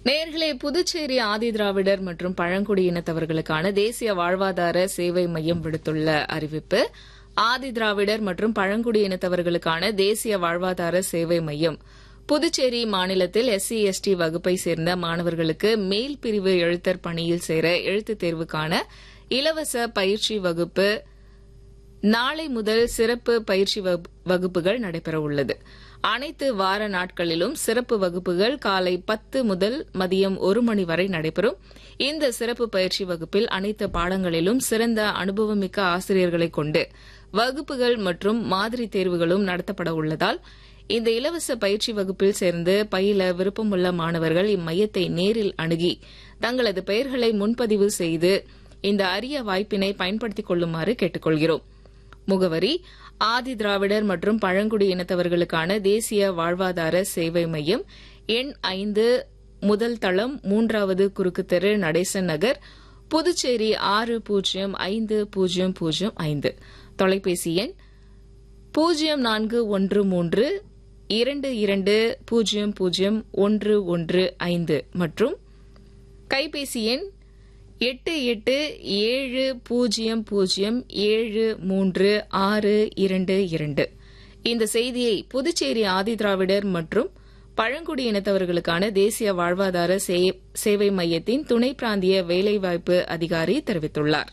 நேர்களே புதுச்சேரி ஆதிதிராவிடர் மற்றும் பழங்குடியினத்தவர்களுக்கான தேசிய வாழ்வாதார சேவை மையம் விடுத்துள்ள அறிவிப்பு ஆதிதிராவிடர் மற்றும் பழங்குடியினத்தவர்களுக்கான தேசிய வாழ்வாதார சேவை மையம் புதுச்சேரி மாநிலத்தில் எஸ்சி எஸ்டி வகுப்பை சேர்ந்த மாணவர்களுக்கு மேல் பிரிவு எழுத்தர் பணியில் சேர எழுத்துத் தேர்வுக்கான இலவச பயிற்சி வகுப்பு நாளை முதல் சிறப்பு பயிற்சி வகு- வகுப்புகள் நடைபெறவுள்ளது அனைத்து வார நாட்களிலும் சிறப்பு வகுப்புகள் காலை பத்து முதல் மதியம் ஒரு மணி வரை நடைபெறும் இந்த சிறப்பு பயிற்சி வகுப்பில் அனைத்து பாடங்களிலும் சிறந்த அனுபவமிக்க ஆசிரியர்களை கொண்டு வகுப்புகள் மற்றும் மாதிரி தேர்வுகளும் நடத்தப்பட உள்ளதால் இந்த இலவச பயிற்சி வகுப்பில் சேர்ந்து பயில விருப்பமுள்ள மாணவர்கள் இம்மையத்தை நேரில் அணுகி தங்களது பெயர்களை முன்பதிவு செய்து இந்த அரிய வாய்ப்பினை பயன்படுத்திக் கொள்ளுமாறு கேட்டுக்கொள்கிறோம் முகவரி ஆதி திராவிடர் மற்றும் பழங்குடியினத்தவர்களுக்கான தேசிய வாழ்வாதார சேவை மையம் எண் ஐந்து முதல் தளம் மூன்றாவது குறுக்கு தெரு நடேசன் நகர் புதுச்சேரி ஆறு பூஜ்ஜியம் ஐந்து பூஜ்ஜியம் பூஜ்ஜியம் ஐந்து தொலைபேசி எண் பூஜ்ஜியம் நான்கு ஒன்று மூன்று இரண்டு இரண்டு பூஜ்ஜியம் பூஜ்ஜியம் ஒன்று ஒன்று ஐந்து மற்றும் கைபேசி எண் எட்டு எட்டு ஏழு பூஜ்ஜியம் பூஜ்ஜியம் ஏழு மூன்று ஆறு இரண்டு இரண்டு இந்த செய்தியை புதுச்சேரி ஆதிதிராவிடர் மற்றும் பழங்குடியினத்தவர்களுக்கான தேசிய வாழ்வாதார சே- சேவை மையத்தின் துணை பிராந்திய வேலைவாய்ப்பு அதிகாரி தெரிவித்துள்ளார்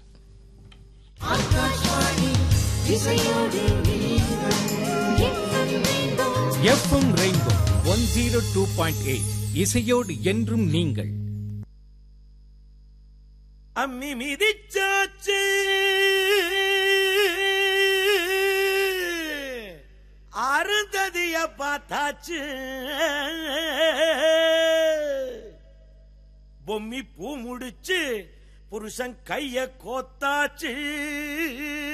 FM rainbow one zero two point eight இசையோடு என்றும் நீங்கள் அம்மி மிதிச்சாச்சு அருந்ததிய பார்த்தாச்சு பொம்மி பூ முடிச்சு புருஷன் கைய கோத்தாச்சு